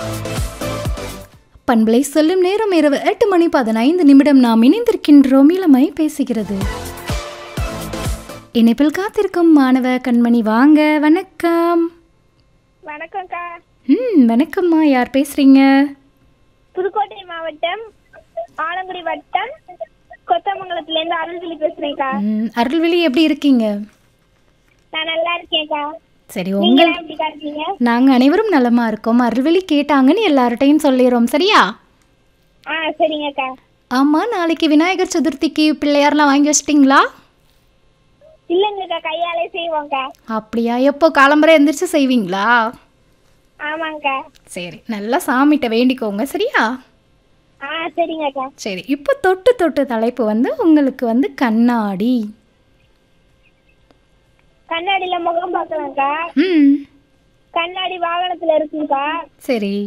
பண்பலை சொல்லும் நேரம் இரவு எட்டு மணி பதினைந்து நிமிடம் நாம் இணைந்திருக்கின்றோம் இளமை பேசுகிறது இணைப்பில் காத்திருக்கும் மாணவ கண்மணி வாங்க வணக்கம் வணக்கம்க்கா ம் வணக்கம்மா யார் பேசுறீங்க புதுக்கோட்டை மாவட்டம் ஆலங்குடி வட்டம் கொத்தமங்கலத்துலேருந்து அருள்விழி பேசுறேன்க்கா ம், அருள்விழி எப்படி இருக்கீங்க நான் நல்லா இருக்கேன்க்கா சரி நீங்க உங்கள் எல்லாம் எப்படிக்கா இருக்கீங்க நாங்கள் அனைவரும் நலமா இருக்கோம் அருள்விழி கேட்டாங்கன்னு எல்லார்ட்டையும் சொல்லிடுறோம் சரியா ஆ சரிங்கக்கா ஆமாம் நாளைக்கு விநாயகர் சதுர்த்திக்கு பிள்ளையார்லாம் வாங்கி வச்சிட்டிங்களா இல்லைங்கக்கா கையாலே செய்வோம்க்கா அப்படியா எப்போ காலம்பரை எந்திரிச்சு செய்வீங்களா ஆமாங்கக்கா சரி நல்லா சாமிகிட்ட வேண்டிக்கோங்க சரியா ஆ சரிங்கக்கா சரி இப்போ தொட்டு தொட்டு தலைப்பு வந்து உங்களுக்கு வந்து கண்ணாடி கண்ணாடியில முகம் பார்க்கலாம்க்கா ம் கண்ணாடி வாகனத்துல இருக்குங்கக்கா சரி